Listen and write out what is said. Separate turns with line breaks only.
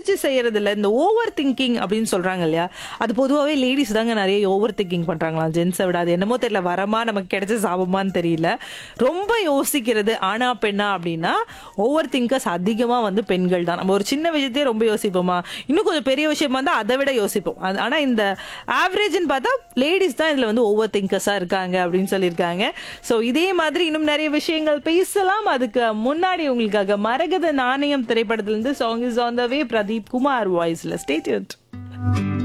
யோசிச்சு செய்யறதுல இந்த ஓவர் திங்கிங் அப்படின்னு சொல்றாங்க இல்லையா அது பொதுவாகவே லேடிஸ் தாங்க நிறைய ஓவர் திங்கிங் பண்றாங்களாம் ஜென்ஸை விட அது என்னமோ தெரியல வரமா நமக்கு கிடைச்ச சாபமான்னு தெரியல ரொம்ப யோசிக்கிறது ஆனா பெண்ணா அப்படின்னா ஓவர் திங்கர்ஸ் அதிகமா வந்து பெண்கள் தான் நம்ம ஒரு சின்ன விஷயத்தையே ரொம்ப யோசிப்போமா இன்னும் கொஞ்சம் பெரிய விஷயமா இருந்தா அதை விட யோசிப்போம் அது- ஆனா இந்த ஆவரேஜ்னு பார்த்தா லேடிஸ் தான் இதுல வந்து ஓவர் திங்கர்ஸா இருக்காங்க அப்படின்னு சொல்லியிருக்காங்க ஸோ இதே மாதிரி இன்னும் நிறைய விஷயங்கள் பேசலாம் அதுக்கு முன்னாடி உங்களுக்காக மரகத நாணயம் திரைப்படத்திலிருந்து song is on the way Pradeep Kumar வாய்ஸ்ல ஸ்டேட்யூட்